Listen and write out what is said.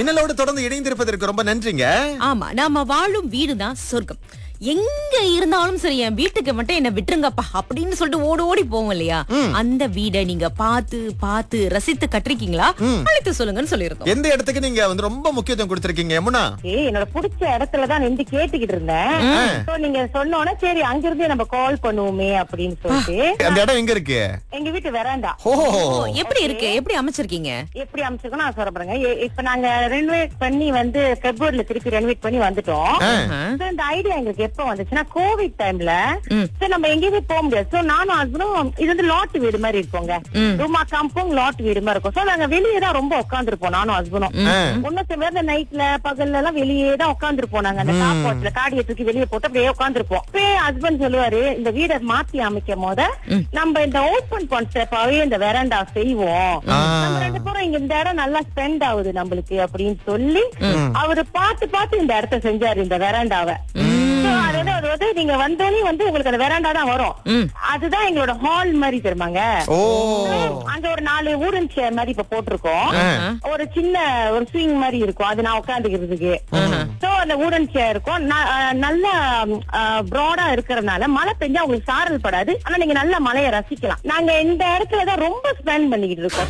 மின்னலோடு தொடர்ந்து இணைந்திருப்பதற்கு ரொம்ப நன்றிங்க ஆமா நாம வாழும் வீடுதான் சொர்க்கம் எங்க இருந்தாலும் சரி என் வீட்டுக்கு மட்டும் என்ன விட்டுருங்கப்பா அப்படின்னு சொல்லிட்டு ஓடி ஓடி போவோம் இல்லையா அந்த வீடை நீங்க பார்த்து பார்த்து ரசித்து கட்டிருக்கீங்களா அழைத்து சொல்லுங்கன்னு சொல்லியிருந்தோம் எந்த இடத்துக்கு நீங்க வந்து ரொம்ப முக்கியத்துவம் கொடுத்திருக்கீங்க யமுனா ஏய், என்னோட பிடிச்ச இடத்துல தான் நின்று கேட்டுக்கிட்டு இருந்தேன் So, நீங்க சொன்னோன்னே சரி அங்கிருந்தே நம்ம கால் பண்ணுவோமே அப்படின்னு சொல்லிட்டு அந்த இடம் எங்க இருக்கு எங்க வீட்டு வெராண்டா ஓ ஓ, எப்படி இருக்கு எப்படி அமைச்சிருக்கீங்க எப்படி அமைச்சிருக்கோம் நான் சொல்ல போறேங்க ஏ- இப்ப நாங்க ரெனோவேட் பண்ணி வந்து பிப்ரவரில திருப்பி ரெனோவேட் பண்ணி வந்துட்டோம் So, இந்த ஐடியா எங்களுக்கு எப்ப வந்துச்சுன்னா கோவிட் டைம்ல சோ நம்ம எங்கேயுமே போக முடியாது சோ நானும் ஹஸ்பண்டும் இது வந்து லாட் வீடு மாதிரி இருக்கோங்க ரூமா காம்பவுண்ட் லாட் வீடு மாதிரி இருக்கும் சோ நாங்க வெளியே தான் ரொம்ப உட்காந்துருப்போம் நானும் ஹஸ்பண்டும் ஒன்னும் பேர் நைட்ல பகல்ல எல்லாம் வெளியே தான் உட்காந்துருப்போம் நாங்க அந்த கார் போட்ல காடியை தூக்கி வெளியே போட்டு அப்படியே உட்காந்துருப்போம் அப்பயே ஹஸ்பண்ட் சொல்லுவாரு இந்த வீடை மாத்தி அமைக்கும் போத நம்ம இந்த ஓபன் கான்செப்டாவே இந்த வெராண்டா செய்வோம் நம்ம ரெண்டு பேரும் இங்க இந்த இடம் நல்லா ஸ்பெண்ட் ஆகுது நம்மளுக்கு அப்படின்னு சொல்லி அவரு பார்த்து பார்த்து இந்த இடத்த செஞ்சாரு இந்த வெராண்டாவை So, அதாவது அது வந்து நீங்க வந்தோடனே வந்து உங்களுக்கு அந்த வெராண்டா தான் வரும் அதுதான் எங்களோட ஹால் மாதிரி தெரியுமாங்க ஓ அங்க ஒரு நாலு ஊரன் சேர் மாதிரி இப்ப போட்டிருக்கோம் ஒரு சின்ன ஒரு ஸ்விங் மாதிரி இருக்கும் அது நான் உட்காந்துக்கிறதுக்கு சோ அந்த ஊடன் சேர் இருக்கும் ந- அஹ் நல்ல ப்ராடா இருக்கிறதுனால மழை பெஞ்சா உங்களுக்கு சாரல் படாது ஆனா நீங்க நல்ல மழையை ரசிக்கலாம் நாங்க இந்த இடத்துல தான் ரொம்ப ஸ்பெண்ட் பண்ணிக்கிட்டு இருக்கோம்